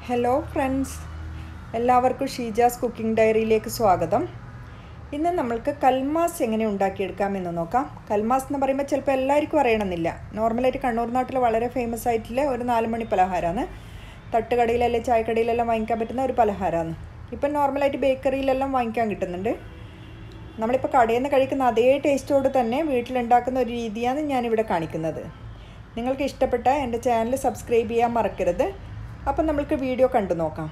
hello friends എല്ലാവർക്കും Sheeja's cooking ഡയറിയിലേക്ക് സ്വാഗതം ഇന്ന് നമ്മൾക്ക് കൽമാസ് എങ്ങനെ ഉണ്ടാക്കിയെടുക്കാമെന്ന് നോക്കാം കൽമാസ് എന്ന് പറയുമ്പോൾ ചിലപ്പോൾ എല്ലാവർക്കും അറിയണമെന്നില്ല നോർമലായിട്ട് കണ്ണൂർ നാട്ടിൽ വളരെ ഫേമസ് ആയിട്ടുള്ള ഒരു നാല് മണി പലഹാരമാണ് തട്ടുകടയിലല്ലേ ചായക്കടയിലെല്ലാം വാങ്ങിക്കാൻ പറ്റുന്ന ഒരു പലഹാരമാണ് ഇപ്പം നോർമലായിട്ട് ബേക്കറിയിലെല്ലാം വാങ്ങിക്കാൻ കിട്ടുന്നുണ്ട് നമ്മളിപ്പോൾ കടയിൽ നിന്ന് കഴിക്കുന്ന അതേ ടേസ്റ്റോട് തന്നെ വീട്ടിലുണ്ടാക്കുന്ന ഒരു രീതിയാണ് ഞാനിവിടെ കാണിക്കുന്നത് നിങ്ങൾക്ക് ഇഷ്ടപ്പെട്ട എൻ്റെ ചാനൽ സബ്സ്ക്രൈബ് ചെയ്യാൻ മറക്കരുത് അപ്പം നമ്മൾക്ക് വീഡിയോ കണ്ടു നോക്കാം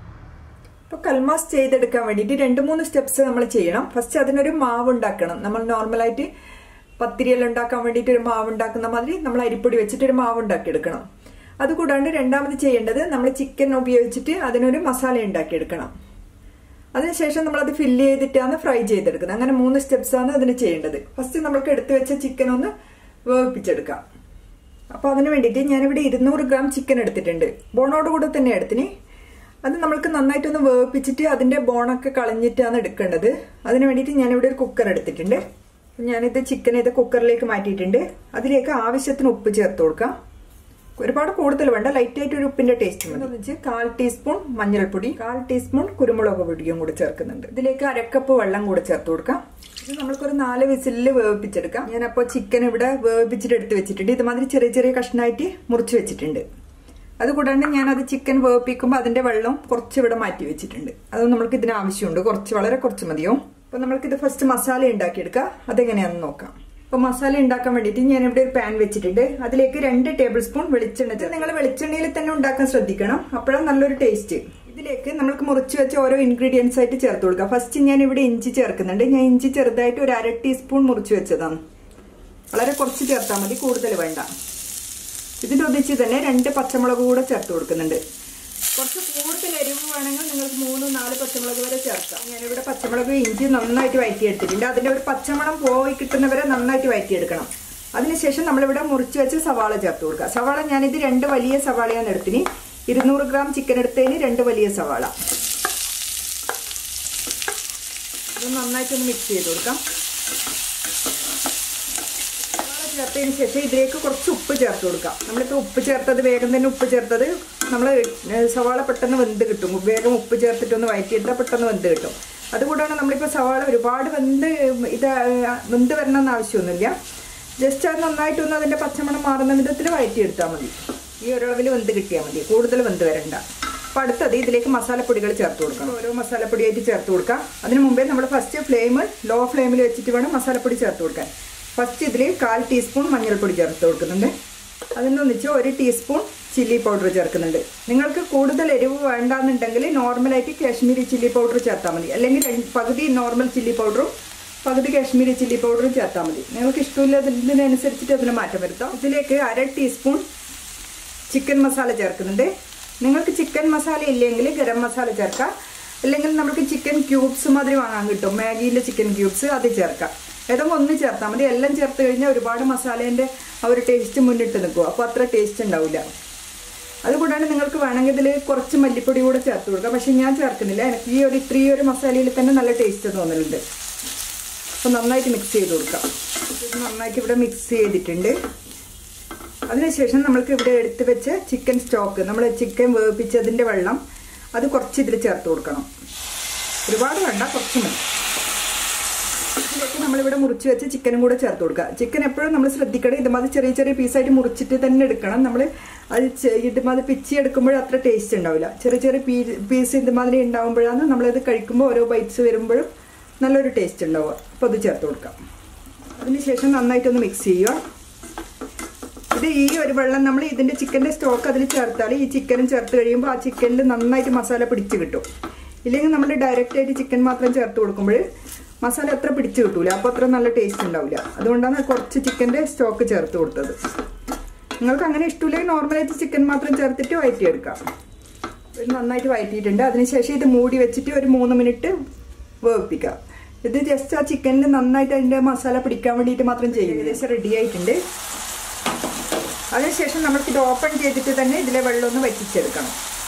ഇപ്പോൾ കൽമാസ് ചെയ്തെടുക്കാൻ വേണ്ടിയിട്ട് രണ്ട് മൂന്ന് സ്റ്റെപ്സ് നമ്മൾ ചെയ്യണം ഫസ്റ്റ് അതിനൊരു മാവ് ഉണ്ടാക്കണം നമ്മൾ നോർമലായിട്ട് പത്തിരിയെല്ലാം ഉണ്ടാക്കാൻ വേണ്ടിയിട്ട് ഒരു മാവ് ഉണ്ടാക്കുന്ന മാതിരി നമ്മൾ അരിപ്പൊടി വെച്ചിട്ട് ഒരു മാവ് ഉണ്ടാക്കിയെടുക്കണം അതുകൂടാണ്ട് രണ്ടാമത് ചെയ്യേണ്ടത് നമ്മൾ ചിക്കൻ ഉപയോഗിച്ചിട്ട് അതിനൊരു മസാല ഉണ്ടാക്കിയെടുക്കണം അതിനുശേഷം നമ്മൾ അത് ഫില്ല് ചെയ്തിട്ടാണ് ഫ്രൈ ചെയ്തെടുക്കുന്നത് അങ്ങനെ മൂന്ന് സ്റ്റെപ്സ് ആണ് അതിന് ചെയ്യേണ്ടത് ഫസ്റ്റ് നമ്മൾക്ക് എടുത്തു വെച്ച ചിക്കൻ ഒന്ന് വേവിപ്പിച്ചെടുക്കാം അപ്പോൾ അതിന് വേണ്ടിയിട്ട് ഞാനിവിടെ ഇരുന്നൂറ് ഗ്രാം ചിക്കൻ എടുത്തിട്ടുണ്ട് ബോണോട് കൂടെ തന്നെ എടുത്തിന് അത് നമ്മൾക്ക് നന്നായിട്ടൊന്ന് വേവിപ്പിച്ചിട്ട് അതിന്റെ ബോണൊക്കെ കളഞ്ഞിട്ടാണ് എടുക്കേണ്ടത് അതിന് വേണ്ടിയിട്ട് ഞാനിവിടെ ഒരു കുക്കർ എടുത്തിട്ടുണ്ട് ഞാനിത് ചിക്കൻ ഇത് കുക്കറിലേക്ക് മാറ്റിയിട്ടുണ്ട് അതിലേക്ക് ആവശ്യത്തിന് ഉപ്പ് ചേർത്ത് കൊടുക്കാം ഒരുപാട് കൂടുതൽ വേണ്ട ലൈറ്റ് ആയിട്ട് ഒരു ഉപ്പിന്റെ ടേസ്റ്റ് മതി വെച്ച് കാൽ ടീസ്പൂൺ മഞ്ഞൾപ്പൊടി കാൽ ടീസ്പൂൺ കുരുമുളക് പൊടിയും കൂടി ചേർക്കുന്നുണ്ട് ഇതിലേക്ക് അരക്കപ്പ് വെള്ളം കൂടി ചേർത്ത് കൊടുക്കാം ഇത് നമ്മൾക്കൊരു നാല് വിസിലിൽ വേവിപ്പിച്ചെടുക്കാം ഞാനപ്പോൾ ചിക്കൻ ഇവിടെ വേവിപ്പിച്ചിട്ട് എടുത്ത് വെച്ചിട്ടുണ്ട് ഇതുമാതിരി ചെറിയ ചെറിയ കഷ്ണമായിട്ട് മുറിച്ച് വെച്ചിട്ടുണ്ട് അതുകൂടാണ്ട് ഞാൻ അത് ചിക്കൻ വേവിപ്പിക്കുമ്പോൾ അതിന്റെ വെള്ളം കുറച്ച് ഇവിടെ മാറ്റി വെച്ചിട്ടുണ്ട് അത് നമ്മൾക്ക് ഇതിന് ആവശ്യമുണ്ട് കുറച്ച് വളരെ കുറച്ച് മതിയോ അപ്പൊ നമ്മൾക്ക് ഇത് ഫസ്റ്റ് മസാല ഉണ്ടാക്കിയെടുക്കാം അതെങ്ങനെയാണെന്ന് നോക്കാം അപ്പൊ മസാല ഉണ്ടാക്കാൻ വേണ്ടിയിട്ട് ഞാൻ ഇവിടെ ഒരു പാൻ വെച്ചിട്ടുണ്ട് അതിലേക്ക് രണ്ട് ടേബിൾ സ്പൂൺ വെളിച്ചെണ്ണ നിങ്ങൾ വെളിച്ചെണ്ണയിൽ തന്നെ ഉണ്ടാക്കാൻ ശ്രദ്ധിക്കണം അപ്പോഴാണ് നല്ലൊരു ടേസ്റ്റ് ഇതിലേക്ക് നമ്മൾക്ക് മുറിച്ച് വെച്ച ഓരോ ഇൻഗ്രീഡിയൻസ് ആയിട്ട് ചേർത്ത് കൊടുക്കാം ഫസ്റ്റ് ഞാൻ ഇവിടെ ഇഞ്ചി ചേർക്കുന്നുണ്ട് ഞാൻ ഇഞ്ചി ചെറുതായിട്ട് ഒരു അര ടീസ്പൂൺ മുറിച്ച് വെച്ചതാണ് വളരെ കുറച്ച് ചേർത്താൽ മതി കൂടുതൽ വേണ്ട ഇതിന്റെ ഒന്നിച്ച് തന്നെ രണ്ട് പച്ചമുളക് കൂടെ ചേർത്ത് കൊടുക്കുന്നുണ്ട് കുറച്ച് കൂടുതൽ എരിവ് വേണമെങ്കിൽ നിങ്ങൾക്ക് മൂന്ന് നാല് പച്ചമുളക് വരെ ചേർക്കാം ഞാനിവിടെ പച്ചമുളക് ഇഞ്ചി നന്നായിട്ട് വഴറ്റിയെടുത്തിട്ടുണ്ട് അതിന്റെ ഒരു പച്ചമണം പോയി കിട്ടുന്നവരെ നന്നായിട്ട് വഴറ്റിയെടുക്കണം അതിനുശേഷം നമ്മളിവിടെ മുറിച്ച് വെച്ച് സവാള ചേർത്ത് കൊടുക്കുക സവാള ഞാനിത് രണ്ട് വലിയ സവാളയാണ് എടുത്തിന് ഇരുന്നൂറ് ഗ്രാം ചിക്കൻ എടുത്തതിന് രണ്ട് വലിയ സവാള ഇത് നന്നായിട്ടൊന്ന് മിക്സ് ചെയ്ത് കൊടുക്കാം ചേർത്തതിന് ശേഷം ഇതിലേക്ക് കുറച്ച് ഉപ്പ് ചേർത്ത് കൊടുക്കാം നമ്മളിപ്പോൾ ഉപ്പ് ചേർത്തത് വേഗം തന്നെ ഉപ്പ് ചേർത്തത് നമ്മൾ സവാള പെട്ടെന്ന് വെന്ത് കിട്ടും വേഗം ഉപ്പ് ചേർത്തിട്ടൊന്ന് വഴറ്റിയെടുത്താൽ പെട്ടെന്ന് വെന്ത് കിട്ടും അതുകൂടാണ് നമ്മളിപ്പോൾ സവാള ഒരുപാട് വെന്ത് ഇത് വെന്ത് വരണമെന്ന് ആവശ്യമൊന്നുമില്ല ജസ്റ്റ് അത് നന്നായിട്ടൊന്ന് അതിൻ്റെ പച്ചമണം മാറുന്ന വിധത്തിൽ വഴറ്റിയെടുത്താൽ മതി ഈ ഒരളവിൽ വെന്ത് കിട്ടിയാൽ മതി കൂടുതൽ വെന്ത് വരണ്ട അപ്പം അടുത്തത് ഇതിലേക്ക് മസാലപ്പൊടികൾ ചേർത്ത് കൊടുക്കണം ഓരോ മസാലപ്പൊടിയായിട്ട് ചേർത്ത് കൊടുക്കാം അതിന് മുമ്പേ നമ്മൾ ഫസ്റ്റ് ഫ്ലെയിം ലോ ഫ്ലെയിമിൽ വെച്ചിട്ട് വേണം മസാലപ്പൊടി ചേർത്ത് കൊടുക്കാൻ ഫസ്റ്റ് ഇതിൽ കാൽ ടീസ്പൂൺ മഞ്ഞൾപ്പൊടി ചേർത്ത് കൊടുക്കുന്നുണ്ട് അതിനൊന്നിച്ച് ഒരു ടീസ്പൂൺ ചില്ലി പൗഡർ ചേർക്കുന്നുണ്ട് നിങ്ങൾക്ക് കൂടുതൽ എരിവ് വേണ്ടാന്നുണ്ടെങ്കിൽ നോർമലായിട്ട് കാശ്മീരി ചില്ലി പൗഡർ ചേർത്താൽ മതി അല്ലെങ്കിൽ പകുതി നോർമൽ ചില്ലി പൗഡറും പകുതി കാശ്മീരി ചില്ലി പൗഡറും ചേർത്താൽ മതി നിങ്ങൾക്ക് ഇഷ്ടമില്ലാത്തതിനനുസരിച്ചിട്ട് അതിന് മാറ്റം വരുത്താം ഇതിലേക്ക് അര ടീസ്പൂൺ ചിക്കൻ മസാല ചേർക്കുന്നുണ്ട് നിങ്ങൾക്ക് ചിക്കൻ മസാല ഇല്ലെങ്കിൽ ഗരം മസാല ചേർക്കാം അല്ലെങ്കിൽ നമുക്ക് ചിക്കൻ ക്യൂബ്സ് മാതിരി വാങ്ങാൻ കിട്ടും മാഗിയിലെ ചിക്കൻ ക്യൂബ്സ് അത് ചേർക്കാം ഏതെങ്കിലും ഒന്ന് ചേർത്താൽ മതി എല്ലാം ചേർത്ത് കഴിഞ്ഞാൽ ഒരുപാട് മസാലേൻ്റെ ആ ഒരു ടേസ്റ്റ് മുന്നിട്ട് നിൽക്കും അപ്പോൾ അത്ര ടേസ്റ്റ് ഉണ്ടാവില്ല അതുകൂടാണ്ട് നിങ്ങൾക്ക് വേണമെങ്കിൽ ഇതിൽ കുറച്ച് മല്ലിപ്പൊടി കൂടെ ചേർത്ത് കൊടുക്കാം പക്ഷെ ഞാൻ ചേർക്കുന്നില്ല എനിക്ക് ഈ ഒരു ഇത്രയും ഒരു മസാലയിൽ തന്നെ നല്ല ടേസ്റ്റ് തോന്നലുണ്ട് അപ്പോൾ നന്നായിട്ട് മിക്സ് ചെയ്ത് കൊടുക്കാം ഇത് നന്നായിട്ട് ഇവിടെ മിക്സ് ചെയ്തിട്ടുണ്ട് അതിനുശേഷം നമ്മൾക്ക് ഇവിടെ എടുത്ത് വെച്ച ചിക്കൻ സ്റ്റോക്ക് നമ്മൾ ചിക്കൻ വേവിപ്പിച്ചതിൻ്റെ വെള്ളം അത് കുറച്ച് ഇതിൽ ചേർത്ത് കൊടുക്കണം ഒരുപാട് വേണ്ട കുറച്ച് മതി ഇതിലേക്ക് നമ്മളിവിടെ മുറിച്ച് വെച്ച് ചിക്കനും കൂടെ ചേർത്ത് കൊടുക്കുക ചിക്കൻ എപ്പോഴും നമ്മൾ ശ്രദ്ധിക്കണം ഇതുമാതിരി ചെറിയ ചെറിയ പീസായിട്ട് മുറിച്ചിട്ട് തന്നെ എടുക്കണം നമ്മൾ അത് ഇതുമാതിരി പിച്ചി എടുക്കുമ്പോൾ അത്ര ടേസ്റ്റ് ഉണ്ടാവില്ല ചെറിയ ചെറിയ പീ പീസ് ഇതുമാതിരി ഉണ്ടാകുമ്പോഴാണ് നമ്മളത് കഴിക്കുമ്പോൾ ഓരോ ബൈറ്റ്സ് വരുമ്പോഴും നല്ലൊരു ടേസ്റ്റ് ഉണ്ടാവുക അപ്പോൾ അത് ചേർത്ത് കൊടുക്കാം അതിനുശേഷം നന്നായിട്ടൊന്ന് മിക്സ് ചെയ്യുക ഇത് ഈ ഒരു വെള്ളം നമ്മൾ ഇതിൻ്റെ ചിക്കൻ്റെ സ്റ്റോക്ക് അതിൽ ചേർത്താൽ ഈ ചിക്കനും ചേർത്ത് കഴിയുമ്പോൾ ആ ചിക്കനിൽ നന്നായിട്ട് മസാല പിടിച്ച് കിട്ടും ഇല്ലെങ്കിൽ നമ്മൾ ഡയറക്റ്റ് ആയിട്ട് ചിക്കൻ മാത്രം ചേർത്ത് കൊടുക്കുമ്പോൾ മസാല അത്ര പിടിച്ച് കിട്ടൂല അപ്പോൾ അത്ര നല്ല ടേസ്റ്റ് ഉണ്ടാവില്ല അതുകൊണ്ടാണ് കുറച്ച് ചിക്കൻ്റെ സ്റ്റോക്ക് ചേർത്ത് കൊടുത്തത് നിങ്ങൾക്ക് അങ്ങനെ ഇഷ്ടമില്ലെങ്കിൽ നോർമലായിട്ട് ചിക്കൻ മാത്രം ചേർത്തിട്ട് വഴറ്റിയെടുക്കാം ഇത് നന്നായിട്ട് വഴറ്റിയിട്ടുണ്ട് അതിനുശേഷം ഇത് മൂടി വെച്ചിട്ട് ഒരു മൂന്ന് മിനിറ്റ് വേവിപ്പിക്കാം ഇത് ജസ്റ്റ് ആ ചിക്കനിൽ നന്നായിട്ട് അതിൻ്റെ മസാല പിടിക്കാൻ വേണ്ടിയിട്ട് മാത്രം ചെയ്യും ഏകദേശം റെഡി ആയിട്ടുണ്ട് അതിനുശേഷം നമുക്ക് ഇത് ഓപ്പൺ ചെയ്തിട്ട് തന്നെ ഇതിലെ വെള്ളം ഒന്ന് വറ്റിച്ചെടുക്കണം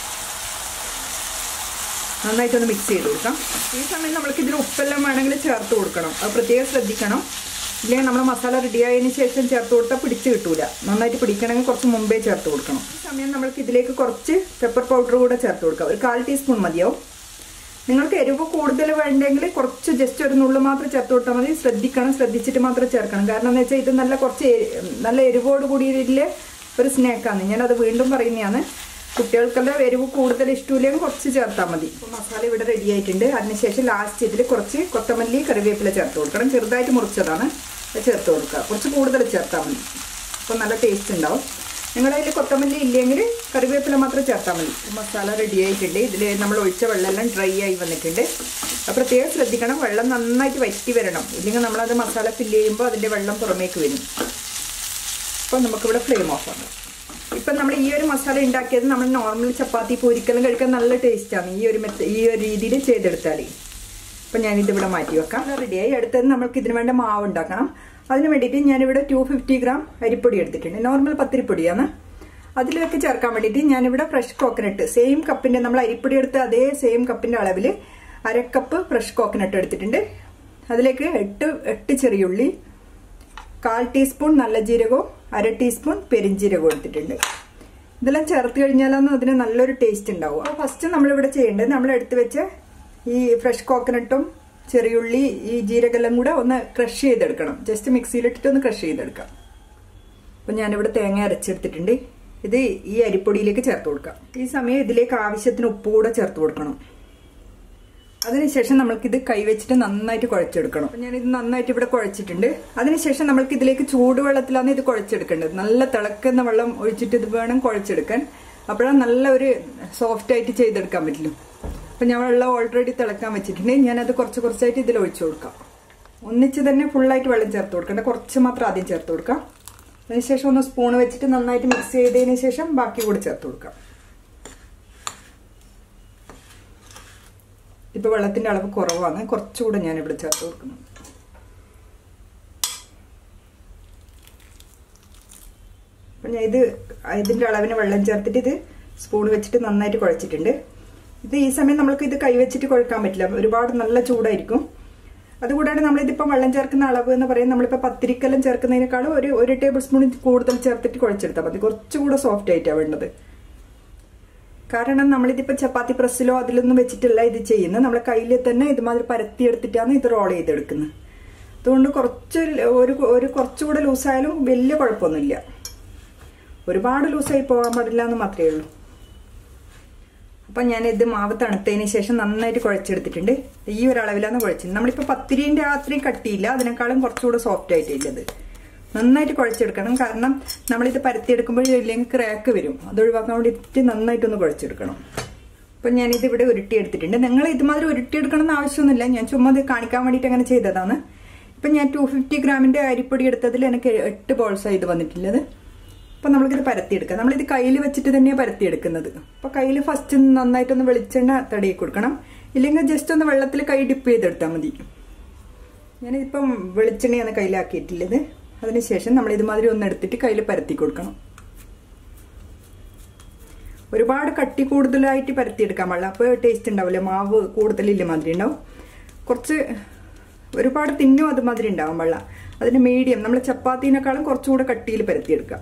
നന്നായിട്ടൊന്ന് മിക്സ് ചെയ്ത് കൊടുക്കാം ഈ സമയം നമ്മൾക്ക് ഇതിൽ ഉപ്പെല്ലാം വേണമെങ്കിൽ ചേർത്ത് കൊടുക്കണം അത് പ്രത്യേകം ശ്രദ്ധിക്കണം ഇല്ലെങ്കിൽ നമ്മൾ മസാല റെഡി ആയതിനു ശേഷം ചേർത്ത് കൊടുത്താൽ പിടിച്ച് കിട്ടൂല നന്നായിട്ട് പിടിക്കണമെങ്കിൽ കുറച്ച് മുമ്പേ ചേർത്ത് കൊടുക്കണം ഈ സമയം നമ്മൾക്ക് ഇതിലേക്ക് കുറച്ച് പെപ്പർ പൗഡർ കൂടെ ചേർത്ത് കൊടുക്കാം ഒരു കാൽ ടീസ്പൂൺ മതിയാവും നിങ്ങൾക്ക് എരിവ് കൂടുതൽ വേണ്ടെങ്കിൽ കുറച്ച് ജസ്റ്റ് ഒരു നുള്ളു മാത്രം ചേർത്ത് കൊടുത്താൽ മതി ശ്രദ്ധിക്കണം ശ്രദ്ധിച്ചിട്ട് മാത്രം ചേർക്കണം കാരണം എന്ന് വെച്ചാൽ ഇത് നല്ല കുറച്ച് എ- നല്ല എരിവോട് കൂടിയതിൽ ഒരു സ്നാക്കാണ് ഞാനത് വീണ്ടും പറയുന്നതാണ് കുട്ടികൾക്കെല്ലാം എരിവ് കൂടുതൽ ഇഷ്ടമില്ലെങ്കിൽ കുറച്ച് ചേർത്താൽ മതി അപ്പോൾ മസാല ഇവിടെ റെഡി ആയിട്ടുണ്ട് അതിനുശേഷം ലാസ്റ്റ് ഇതിൽ കുറച്ച് കൊത്തമല്ലി കറിവേപ്പില ചേർത്ത് കൊടുക്കണം ചെറുതായിട്ട് മുറിച്ചതാണ് അത് ചേർത്ത് കൊടുക്കുക കുറച്ച് കൂടുതൽ ചേർത്താൽ മതി അപ്പോൾ നല്ല ടേസ്റ്റ് ഉണ്ടാവും നിങ്ങളുടെ കയ്യിൽ കൊത്തമല്ലി ഇല്ലെങ്കിൽ കറിവേപ്പില മാത്രം ചേർത്താൽ മതി മസാല റെഡി ആയിട്ടുണ്ട് ഇതിൽ നമ്മൾ ഒഴിച്ച വെള്ളമെല്ലാം ഡ്രൈ ആയി വന്നിട്ടുണ്ട് അപ്പോൾ പ്രത്യേകം ശ്രദ്ധിക്കണം വെള്ളം നന്നായിട്ട് വറ്റി വരണം ഇല്ലെങ്കിൽ നമ്മളത് മസാല ഫില്ല് ചെയ്യുമ്പോൾ അതിൻ്റെ വെള്ളം പുറമേക്ക് വരും അപ്പോൾ നമുക്കിവിടെ ഫ്ലെയിം ഓഫ് ആക്കാം ഇപ്പം നമ്മൾ ഈ ഒരു മസാല ഉണ്ടാക്കിയത് നമ്മൾ നോർമൽ ചപ്പാത്തി പൂരിക്കെല്ലാം കഴിക്കാൻ നല്ല ടേസ്റ്റാണ് ഈ ഒരു മെത്ത ഈ ഒരു രീതിയിൽ ചെയ്തെടുത്താൽ അപ്പം ഞാനിതിവിടെ മാറ്റി വെക്കാം റെഡിയായി അടുത്തത് നമ്മൾക്ക് ഇതിന് വേണ്ട മാവ് ഉണ്ടാക്കണം അതിന് വേണ്ടിയിട്ട് ഞാനിവിടെ ടു ഫിഫ്റ്റി ഗ്രാം അരിപ്പൊടി എടുത്തിട്ടുണ്ട് നോർമൽ പത്തിരിപ്പൊടിയാണ് അതിലേക്ക് ചേർക്കാൻ വേണ്ടിയിട്ട് ഞാനിവിടെ ഫ്രഷ് കോക്കനട്ട് സെയിം കപ്പിൻ്റെ നമ്മൾ അരിപ്പൊടി എടുത്ത അതേ സെയിം കപ്പിൻ്റെ അളവിൽ അരക്കപ്പ് ഫ്രഷ് കോക്കനട്ട് എടുത്തിട്ടുണ്ട് അതിലേക്ക് എട്ട് എട്ട് ചെറിയുള്ളി കാൽ ടീസ്പൂൺ നല്ല ജീരകവും അര ടീസ്പൂൺ പെരിഞ്ജീരകവും എടുത്തിട്ടുണ്ട് ഇതെല്ലാം ചേർത്ത് കഴിഞ്ഞാലാണ് അതിന് നല്ലൊരു ടേസ്റ്റ് ഉണ്ടാവും അപ്പോൾ ഫസ്റ്റ് നമ്മളിവിടെ ചെയ്യേണ്ടത് നമ്മൾ എടുത്തു വെച്ച ഈ ഫ്രഷ് കോക്കനട്ടും ചെറിയുള്ളി ഈ ജീരകെല്ലാം കൂടെ ഒന്ന് ക്രഷ് ചെയ്തെടുക്കണം ജസ്റ്റ് മിക്സിയിലിട്ടിട്ട് ഒന്ന് ക്രഷ് ചെയ്തെടുക്കാം അപ്പം ഞാനിവിടെ തേങ്ങ അരച്ചെടുത്തിട്ടുണ്ട് ഇത് ഈ അരിപ്പൊടിയിലേക്ക് ചേർത്ത് കൊടുക്കാം ഈ സമയം ഇതിലേക്ക് ആവശ്യത്തിന് ഉപ്പ് കൂടെ ചേർത്ത് കൊടുക്കണം അതിനുശേഷം നമ്മൾക്കിത് കൈവച്ചിട്ട് നന്നായിട്ട് കുഴച്ചെടുക്കണം അപ്പം ഞാനിത് നന്നായിട്ട് ഇവിടെ കുഴച്ചിട്ടുണ്ട് അതിനുശേഷം നമ്മൾക്ക് ഇതിലേക്ക് ചൂടുവെള്ളത്തിലാണ് ഇത് കുഴച്ചെടുക്കേണ്ടത് നല്ല തിളക്കുന്ന വെള്ളം ഒഴിച്ചിട്ട് ഇത് വേണം കുഴച്ചെടുക്കാൻ അപ്പോഴാണ് നല്ല ഒരു സോഫ്റ്റ് ആയിട്ട് ചെയ്തെടുക്കാൻ പറ്റുള്ളൂ അപ്പം ഞാൻ വെള്ളം ഓൾറെഡി തിളക്കാൻ വെച്ചിട്ടുണ്ട് ഞാനത് കുറച്ച് കുറച്ചായിട്ട് ഇതിൽ ഒഴിച്ചു കൊടുക്കാം ഒന്നിച്ച് തന്നെ ഫുള്ളായിട്ട് വെള്ളം ചേർത്ത് കൊടുക്കണ്ട കുറച്ച് മാത്രം ആദ്യം ചേർത്ത് കൊടുക്കാം അതിനുശേഷം ഒന്ന് സ്പൂൺ വെച്ചിട്ട് നന്നായിട്ട് മിക്സ് ചെയ്തതിന് ശേഷം ബാക്കി കൂടി ചേർത്ത് കൊടുക്കാം ഇപ്പൊ വെള്ളത്തിന്റെ അളവ് കുറവാണ് കുറച്ചുകൂടെ ഞാൻ ഇവിടെ ചേർത്ത് കൊടുക്കുന്നു അപ്പം ഞാൻ ഇത് ഇതിന്റെ അളവിന് വെള്ളം ചേർത്തിട്ട് ഇത് സ്പൂൺ വെച്ചിട്ട് നന്നായിട്ട് കുഴച്ചിട്ടുണ്ട് ഇത് ഈ സമയം നമ്മൾക്ക് ഇത് കൈവച്ചിട്ട് കുഴക്കാൻ പറ്റില്ല ഒരുപാട് നല്ല ചൂടായിരിക്കും അതുകൂടാതെ നമ്മളിതിപ്പോൾ വെള്ളം ചേർക്കുന്ന അളവ് എന്ന് പറയുന്നത് നമ്മളിപ്പോൾ പത്തിരിക്കെല്ലാം ചേർക്കുന്നതിനേക്കാളും ഒരു ഒരു ടേബിൾ സ്പൂൺ കൂടുതൽ ചേർത്തിട്ട് കുഴച്ചെടുത്താൽ മതി കുറച്ചുകൂടെ സോഫ്റ്റ് ആയിട്ടാണ് വേണ്ടത് കാരണം നമ്മളിതിപ്പോൾ ചപ്പാത്തി പ്രസ്സിലോ അതിലൊന്നും വെച്ചിട്ടല്ല ഇത് ചെയ്യുന്നത് നമ്മളെ കയ്യിൽ തന്നെ ഇതുമാതിരി പരത്തിയെടുത്തിട്ടാണ് ഇത് റോൾ ചെയ്തെടുക്കുന്നത് അതുകൊണ്ട് കുറച്ച് ഒരു ഒരു കുറച്ചുകൂടെ ലൂസായാലും വലിയ കുഴപ്പമൊന്നുമില്ല ഒരുപാട് ലൂസായി പോകാൻ പാടില്ല എന്ന് മാത്രമേ ഉള്ളൂ അപ്പം ഞാൻ ഇത് മാവ് തണുത്തതിന് ശേഷം നന്നായിട്ട് കുഴച്ചെടുത്തിട്ടുണ്ട് ഈ ഒരു അളവിലാണ് കുഴച്ചത് നമ്മളിപ്പോൾ പത്തിരിൻ്റെ അത്രയും കട്ടിയില്ല അതിനേക്കാളും കുറച്ചുകൂടെ സോഫ്റ്റ് ആയിട്ടില്ലത് നന്നായിട്ട് കുഴച്ചെടുക്കണം കാരണം നമ്മളിത് പരത്തിയെടുക്കുമ്പോൾ ഇല്ലെങ്കിൽ ക്രാക്ക് വരും അത് ഒഴിവാക്കാൻ വേണ്ടിയിട്ട് നന്നായിട്ടൊന്ന് കുഴച്ചെടുക്കണം അപ്പം ഞാനിത് ഇവിടെ ഉരുട്ടിയെടുത്തിട്ടുണ്ട് നിങ്ങൾ ഇതുമാതിരി ഉരുട്ടിയെടുക്കണം എന്ന് ആവശ്യമൊന്നുമില്ല ഞാൻ ചുമ്മാ ഇത് കാണിക്കാൻ വേണ്ടിയിട്ട് അങ്ങനെ ചെയ്തതാണ് ഇപ്പം ഞാൻ ടു ഫിഫ്റ്റി ഗ്രാമിൻ്റെ അരിപ്പൊടി എടുത്തതിൽ എനിക്ക് എട്ട് ബോൾസാണ് ഇത് വന്നിട്ടുള്ളത് അപ്പം നമ്മൾക്കിത് പരത്തിയെടുക്കാം നമ്മളിത് കയ്യിൽ വെച്ചിട്ട് തന്നെയാണ് പരത്തിയെടുക്കുന്നത് അപ്പോൾ കയ്യിൽ ഫസ്റ്റ് നന്നായിട്ടൊന്ന് വെളിച്ചെണ്ണ തടയി കൊടുക്കണം ഇല്ലെങ്കിൽ ജസ്റ്റ് ഒന്ന് വെള്ളത്തിൽ കൈ ഡിപ്പ് ചെയ്തെടുത്താൽ മതി ഞാനിതിപ്പം വെളിച്ചെണ്ണയാണ് കയ്യിലാക്കിയിട്ടുള്ളത് അതിനുശേഷം നമ്മൾ ഇതുമാതിരി ഒന്ന് എടുത്തിട്ട് കയ്യിൽ പരത്തി കൊടുക്കണം ഒരുപാട് കട്ടി കൂടുതലായിട്ട് പരത്തിയെടുക്കാൻ പാടില്ല അപ്പോൾ ടേസ്റ്റ് ഉണ്ടാവില്ല മാവ് കൂടുതലില്ല മാതിരി ഉണ്ടാവും കുറച്ച് ഒരുപാട് തിന്നും അതുമാതിരി ഉണ്ടാവാൻ പാടില്ല അതിന് മീഡിയം നമ്മൾ ചപ്പാത്തീനേക്കാളും കുറച്ചുകൂടെ കട്ടിയിൽ പരത്തിയെടുക്കാം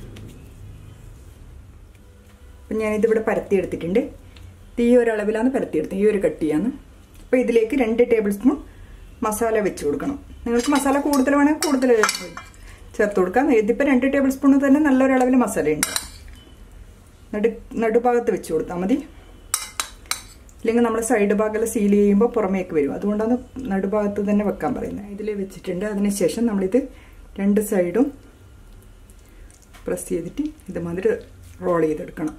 അപ്പം ഞാനിതിവിടെ പരത്തിയെടുത്തിട്ടുണ്ട് ഈ ഒരു അളവിലാണ് പരത്തിയെടുത്തത് ഈ ഒരു കട്ടിയാണ് അപ്പോൾ ഇതിലേക്ക് രണ്ട് ടേബിൾ സ്പൂൺ മസാല വെച്ച് കൊടുക്കണം നിങ്ങൾക്ക് മസാല കൂടുതൽ വേണമെങ്കിൽ കൂടുതൽ ചേർത്ത് കൊടുക്കാം ഇതിപ്പോൾ രണ്ട് ടേബിൾ സ്പൂൺ തന്നെ നല്ലൊരു അളവിൽ മസാല ഉണ്ട് നടു നടുഭാഗത്ത് വെച്ച് കൊടുത്താൽ മതി ഇല്ലെങ്കിൽ നമ്മൾ സൈഡ് ഭാഗം സീൽ ചെയ്യുമ്പോൾ പുറമേക്ക് വരും അതുകൊണ്ടാണ് നടുഭാഗത്ത് തന്നെ വെക്കാൻ പറയുന്നത് ഇതിൽ വെച്ചിട്ടുണ്ട് അതിനുശേഷം നമ്മളിത് രണ്ട് സൈഡും പ്രസ് ചെയ്തിട്ട് ഇതുമാതിരി റോൾ ചെയ്തെടുക്കണം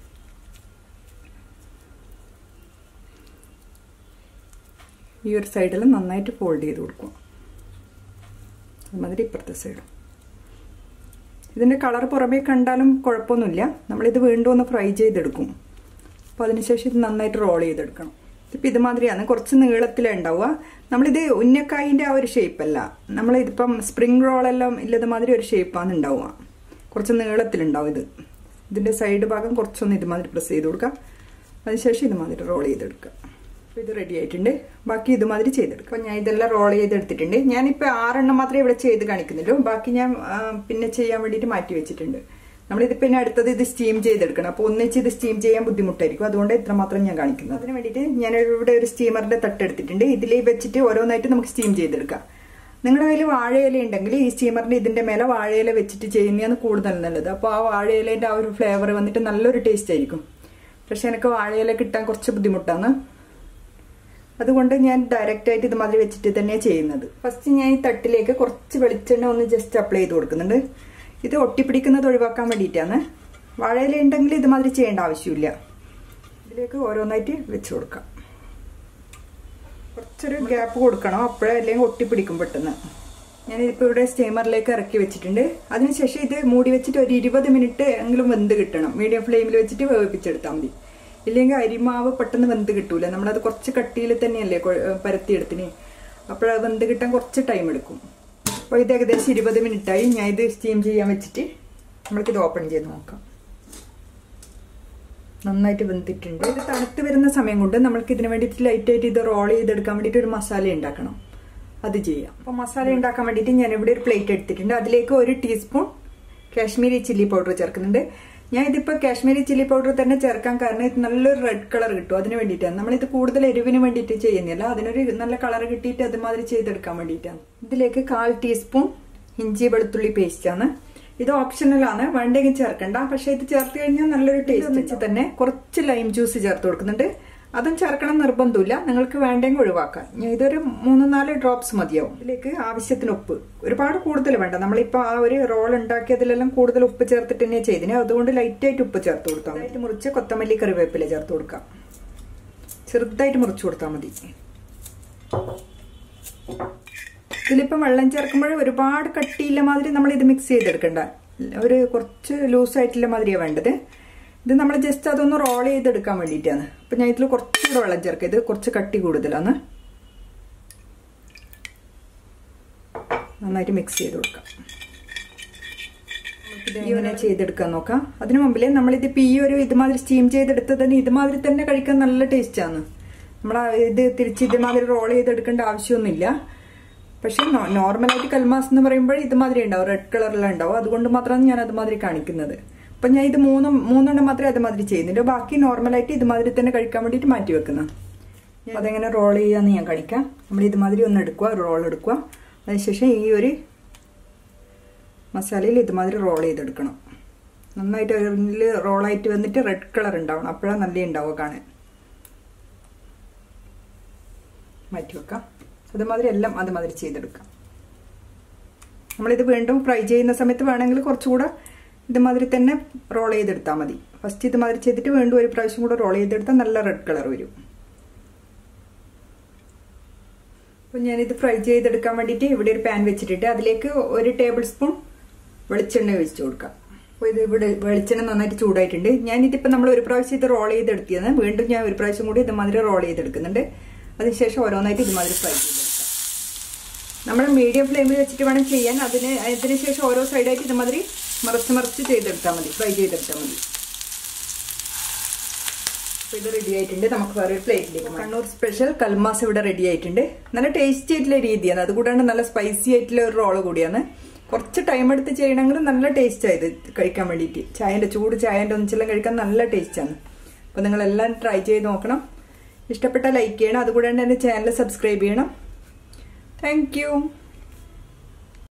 ഈ ഒരു സൈഡിൽ നന്നായിട്ട് ഫോൾഡ് ചെയ്ത് കൊടുക്കും അതുമാതിരി ഇപ്പുറത്തെ സൈഡും ഇതിൻ്റെ കളർ പുറമേ കണ്ടാലും കുഴപ്പമൊന്നുമില്ല നമ്മളിത് വീണ്ടും ഒന്ന് ഫ്രൈ ചെയ്തെടുക്കും അപ്പോൾ അതിനുശേഷം ഇത് നന്നായിട്ട് റോൾ ചെയ്തെടുക്കണം ഇപ്പം ഇതുമാതിരിയാണ് കുറച്ച് നീളത്തിലുണ്ടാവുക നമ്മളിത് ഉന്നക്കായിൻ്റെ ആ ഒരു ഷേപ്പല്ല നമ്മളിതിപ്പം സ്പ്രിംഗ് റോളെല്ലാം ഇല്ലത് മാതിരി ഒരു ഷേപ്പാണ് ഉണ്ടാവുക കുറച്ച് നീളത്തിലുണ്ടാവും ഇത് ഇതിൻ്റെ സൈഡ് ഭാഗം കുറച്ചൊന്ന് ഇതുമാതിരി പ്രസ് ചെയ്ത് കൊടുക്കുക അതിനുശേഷം ഇതുമാതിരി റോൾ ചെയ്തെടുക്കുക അപ്പോൾ ഇത് റെഡി ആയിട്ടുണ്ട് ബാക്കി ഇതുമാതിരി ചെയ്തെടുക്കും അപ്പോൾ ഞാൻ ഇതെല്ലാം റോൾ ചെയ്തെടുത്തിട്ടുണ്ട് ഞാനിപ്പോൾ ആറെണ്ണം മാത്രമേ ഇവിടെ ചെയ്ത് കാണിക്കുന്നുള്ളൂ ബാക്കി ഞാൻ ആ, പിന്നെ ചെയ്യാൻ വേണ്ടിയിട്ട് മാറ്റി വെച്ചിട്ടുണ്ട് നമ്മളിത് പിന്നെ അടുത്തത് ഇത് സ്റ്റീം ചെയ്തെടുക്കണം അപ്പോൾ ഒന്നിച്ച് ഇത് സ്റ്റീം ചെയ്യാൻ ബുദ്ധിമുട്ടായിരിക്കും അതുകൊണ്ട് ഇത്രമാത്രം ഞാൻ കാണിക്കുന്നത് അതിന് വേണ്ടിയിട്ട് ഞാൻ ഇവിടെ ഒരു സ്റ്റീമറിന്റെ തട്ട് എടുത്തിട്ടുണ്ട് ഇതിൽ വെച്ചിട്ട് ഓരോന്നായിട്ട് നമുക്ക് സ്റ്റീം ചെയ്തെടുക്കാം നിങ്ങളുടെ കയ്യിൽ വാഴയില ഉണ്ടെങ്കിൽ ഈ സ്റ്റീമറിന്റെ ഇതിന്റെ മേലെ വാഴയില വെച്ചിട്ട് ചെയ്യുന്നതാണ് കൂടുതൽ നല്ലത് അപ്പോൾ ആ വാഴയിലേന്റെ ആ ഒരു ഫ്ലേവർ വന്നിട്ട് നല്ലൊരു ടേസ്റ്റ് ആയിരിക്കും പക്ഷെ എനിക്ക് വാഴയില കിട്ടാൻ കുറച്ച് ബുദ്ധിമുട്ടാണ് അതുകൊണ്ട് ഞാൻ ഡയറക്റ്റ് ആയിട്ട് ഇതുമാതിരി വെച്ചിട്ട് തന്നെയാണ് ചെയ്യുന്നത് ഫസ്റ്റ് ഞാൻ ഈ തട്ടിലേക്ക് കുറച്ച് വെളിച്ചെണ്ണ ഒന്ന് ജസ്റ്റ് അപ്ലൈ ചെയ്ത് കൊടുക്കുന്നുണ്ട് ഇത് ഒട്ടിപ്പിടിക്കുന്നത് ഒഴിവാക്കാൻ വേണ്ടിയിട്ടാണ് വാഴയില ഉണ്ടെങ്കിൽ ഇതുമാതിരി ചെയ്യേണ്ട ആവശ്യമില്ല ഇതിലേക്ക് ഓരോന്നായിട്ട് വെച്ച് കൊടുക്കാം കുറച്ചൊരു ഗ്യാപ്പ് കൊടുക്കണം അപ്പോഴേ അല്ലെങ്കിൽ ഒട്ടിപ്പിടിക്കും പെട്ടെന്ന് ഞാനിപ്പോൾ ഇവിടെ സ്റ്റീമറിലേക്ക് ഇറക്കി വെച്ചിട്ടുണ്ട് അതിനുശേഷം ഇത് മൂടി വെച്ചിട്ട് ഒരു ഇരുപത് മിനിറ്റ് എങ്കിലും വെന്ത് കിട്ടണം മീഡിയം ഫ്ലെയിമിൽ വെച്ചിട്ട് വേവിപ്പിച്ചെടുത്താൽ മതി ഇല്ലെങ്കിൽ അരിമാവ് പെട്ടെന്ന് വെന്ത് കിട്ടൂല നമ്മളത് കുറച്ച് കട്ടിയിൽ തന്നെയല്ലേ കൊ- പരത്തിയെടുത്തിന് അപ്പോഴത് വെന്ത് കിട്ടാൻ കുറച്ച് ടൈം എടുക്കും അപ്പോൾ ഇത് ഏകദേശം ഇരുപത് മിനിറ്റായി ഞാൻ ഇത് സ്റ്റീം ചെയ്യാൻ വെച്ചിട്ട് നമ്മൾക്കിത് ഓപ്പൺ ചെയ്ത് നോക്കാം നന്നായിട്ട് വെന്തിട്ടുണ്ട് ഇത് തണുത്ത് വരുന്ന സമയം കൊണ്ട് നമ്മൾക്ക് ഇതിന് വേണ്ടിയിട്ട് ലൈറ്റായിട്ട് ഇത് റോൾ ചെയ്തെടുക്കാൻ വേണ്ടിയിട്ട് ഒരു മസാല ഉണ്ടാക്കണം അത് ചെയ്യാം അപ്പോൾ മസാല ഉണ്ടാക്കാൻ വേണ്ടിയിട്ട് ഞാൻ ഇവിടെ ഒരു പ്ലേറ്റ് എടുത്തിട്ടുണ്ട് അതിലേക്ക് ഒരു ടീസ്പൂൺ കാശ്മീരി ചില്ലി പൗഡർ ചേർക്കുന്നുണ്ട് ഞാൻ ഇതിപ്പോൾ കാശ്മീരി ചില്ലി പൗഡർ തന്നെ ചേർക്കാൻ കാരണം ഇത് നല്ലൊരു റെഡ് കളർ കിട്ടും അതിന് വേണ്ടിയിട്ടാണ് നമ്മളിത് കൂടുതൽ എരിവിന് വേണ്ടിയിട്ട് ചെയ്യുന്നില്ല അതിനൊരു നല്ല കളർ കിട്ടിയിട്ട് അതുമാതിരി ചെയ്തെടുക്കാൻ വേണ്ടിയിട്ടാണ് ഇതിലേക്ക് കാൽ ടീസ്പൂൺ ഇഞ്ചി വെളുത്തുള്ളി പേസ്റ്റാണ് ഇത് ഓപ്ഷണലാണ് വേണ്ടെങ്കിൽ ചേർക്കണ്ട പക്ഷെ ഇത് ചേർത്ത് കഴിഞ്ഞാൽ നല്ലൊരു ടേസ്റ്റ് വെച്ച് തന്നെ കുറച്ച് ലൈം ജ്യൂസ് ചേർത്ത് കൊടുക്കുന്നുണ്ട് അതും ചേർക്കണം നിർബന്ധമില്ല നിങ്ങൾക്ക് വേണ്ടെങ്കിൽ ഒഴിവാക്കാം ഞാൻ ഇതൊരു മൂന്ന് നാല് ഡ്രോപ്സ് മതിയാവും ഇതിലേക്ക് ആവശ്യത്തിന് ഉപ്പ് ഒരുപാട് കൂടുതൽ വേണ്ട നമ്മളിപ്പോൾ ആ ഒരു റോൾ ഉണ്ടാക്കിയതിലെല്ലാം കൂടുതൽ ഉപ്പ് ചേർത്തിട്ട് തന്നെ ചെയ്തിന് അതുകൊണ്ട് ലൈറ്റായിട്ട് ഉപ്പ് ചേർത്ത് കൊടുത്താൽ മതി മുറിച്ച് കൊത്തമല്ലി കറിവേപ്പില ചേർത്ത് കൊടുക്കാം ചെറുതായിട്ട് മുറിച്ച് കൊടുത്താൽ മതി ഇതിലിപ്പം വെള്ളം ചേർക്കുമ്പോൾ ഒരുപാട് കട്ടിയില്ല മാതിരി നമ്മൾ ഇത് മിക്സ് ചെയ്തെടുക്കണ്ട ഒരു കുറച്ച് ലൂസായിട്ടുള്ള മാതിരിയാണ് വേണ്ടത് ഇത് നമ്മൾ ജസ്റ്റ് അതൊന്ന് റോൾ ചെയ്തെടുക്കാൻ വേണ്ടിയിട്ടാണ് അപ്പം ഞാൻ ഇതിൽ കുറച്ചുകൂടെ വെള്ളം ചേർക്കാം ഇത് കുറച്ച് കട്ടി കൂടുതലാണ് നന്നായിട്ട് മിക്സ് ചെയ്ത് കൊടുക്കാം ഇത് ഇങ്ങനെ ചെയ്തെടുക്കാൻ നോക്കാം അതിനു മുമ്പിൽ നമ്മളിതിപ്പോൾ ഈ ഒരു ഇതുമാതിരി സ്റ്റീം ചെയ്തെടുത്തതിന് ഇതുമാതിരി തന്നെ കഴിക്കാൻ നല്ല ടേസ്റ്റാണ് നമ്മൾ ഇത് തിരിച്ച് ഇതുമാതിരി റോൾ ചെയ്തെടുക്കേണ്ട ആവശ്യമൊന്നുമില്ല പക്ഷെ നോർമലായിട്ട് കൽമാസ് എന്ന് പറയുമ്പോൾ ഇതുമാതിരി ഉണ്ടാവും റെഡ് കളറിലാണ് ഉണ്ടാവും അതുകൊണ്ട് മാത്രമാണ് ഞാൻ അതുമാതിരി കാണിക്കുന്നത് അപ്പം ഞാൻ ഇത് മൂന്ന് മൂന്നെണ്ണം മാത്രമേ അതുമാതിരി ചെയ്യുന്നുള്ളൂ ബാക്കി നോർമലായിട്ട് ഇതുമാതിരി തന്നെ കഴിക്കാൻ വേണ്ടിയിട്ട് മാറ്റി വെക്കുന്നത് അതെങ്ങനെ റോൾ ചെയ്യാന്ന് ഞാൻ കാണിക്കാം നമ്മൾ ഇതുമാതിരി ഒന്ന് എടുക്കുക റോൾ എടുക്കുക അതിനുശേഷം ഈ ഒരു മസാലയിൽ ഇതുമാതിരി റോൾ ചെയ്തെടുക്കണം നന്നായിട്ട് അതിൽ റോളായിട്ട് വന്നിട്ട് റെഡ് കളർ ഉണ്ടാവണം അപ്പോഴാണ് നല്ല ഉണ്ടാവുക കാണാൻ മാറ്റി വെക്കാം അതുമാതിരി എല്ലാം അതുമാതിരി ചെയ്തെടുക്കാം നമ്മളിത് വീണ്ടും ഫ്രൈ ചെയ്യുന്ന സമയത്ത് വേണമെങ്കിൽ കുറച്ചുകൂടെ ഇതുമാതിരി തന്നെ റോൾ ചെയ്തെടുത്താൽ മതി ഫസ്റ്റ് ഇതുമാതിരി ചെയ്തിട്ട് വീണ്ടും ഒരു പ്രാവശ്യം കൂടെ റോൾ ചെയ്തെടുത്താൽ നല്ല റെഡ് കളർ വരും അപ്പോൾ ഞാനിത് ഫ്രൈ ചെയ്തെടുക്കാൻ വേണ്ടിയിട്ട് ഇവിടെ ഒരു പാൻ വെച്ചിട്ടിട്ട് അതിലേക്ക് ഒരു ടേബിൾ സ്പൂൺ വെളിച്ചെണ്ണ ഒഴിച്ചു കൊടുക്കാം അപ്പോൾ ഇത് ഇവിടെ വെളിച്ചെണ്ണ നന്നായിട്ട് ചൂടായിട്ടുണ്ട് ഞാനിതിപ്പോൾ നമ്മൾ ഒരു പ്രാവശ്യം ഇത് റോൾ ചെയ്തെടുത്തിയാണ് വീണ്ടും ഞാൻ ഒരു പ്രാവശ്യം കൂടി ഇതുമാതിരി റോൾ ചെയ്തെടുക്കുന്നുണ്ട് അതിനുശേഷം ഓരോന്നായിട്ട് ഇതുമാതിരി ഫ്രൈ ചെയ്തെടുക്കാം നമ്മൾ മീഡിയം ഫ്ലെയിമിൽ വെച്ചിട്ട് വേണം ചെയ്യാൻ അതിന് അതിന് ശേഷം ഓരോ സൈഡായിട്ട് ഇതുമാതിരി മറച്ച് മറച്ച് ചെയ്തെടുത്താൽ മതി ഫ്രൈ ചെയ്തെടുത്താൽ മതി അപ്പോൾ ഇത് റെഡി ആയിട്ടുണ്ട് നമുക്ക് വേറെ ഒരു പ്ലേറ്റിലേക്ക് കണ്ണൂർ സ്പെഷ്യൽ കൽമാസ് ഇവിടെ റെഡി ആയിട്ടുണ്ട് നല്ല ടേസ്റ്റി ആയിട്ടുള്ള രീതിയാണ് അതുകൂടാണ്ട് നല്ല സ്പൈസി ആയിട്ടുള്ള ഒരു റോള് കൂടിയാണ് കുറച്ച് ടൈം എടുത്ത് ചെയ്യണമെങ്കിൽ നല്ല ടേസ്റ്റ് ആയത് കഴിക്കാൻ വേണ്ടിയിട്ട് ചായൻ്റെ ചൂട് ചായൻ്റെ ഒന്നിച്ചെല്ലാം കഴിക്കാൻ നല്ല ടേസ്റ്റാണ് അപ്പോൾ നിങ്ങളെല്ലാം ട്രൈ ചെയ്ത് നോക്കണം ഇഷ്ടപ്പെട്ട ലൈക്ക് ചെയ്യണം അതുകൂടാണ്ട് എൻ്റെ ചാനൽ സബ്സ്ക്രൈബ് ചെയ്യണം താങ്ക്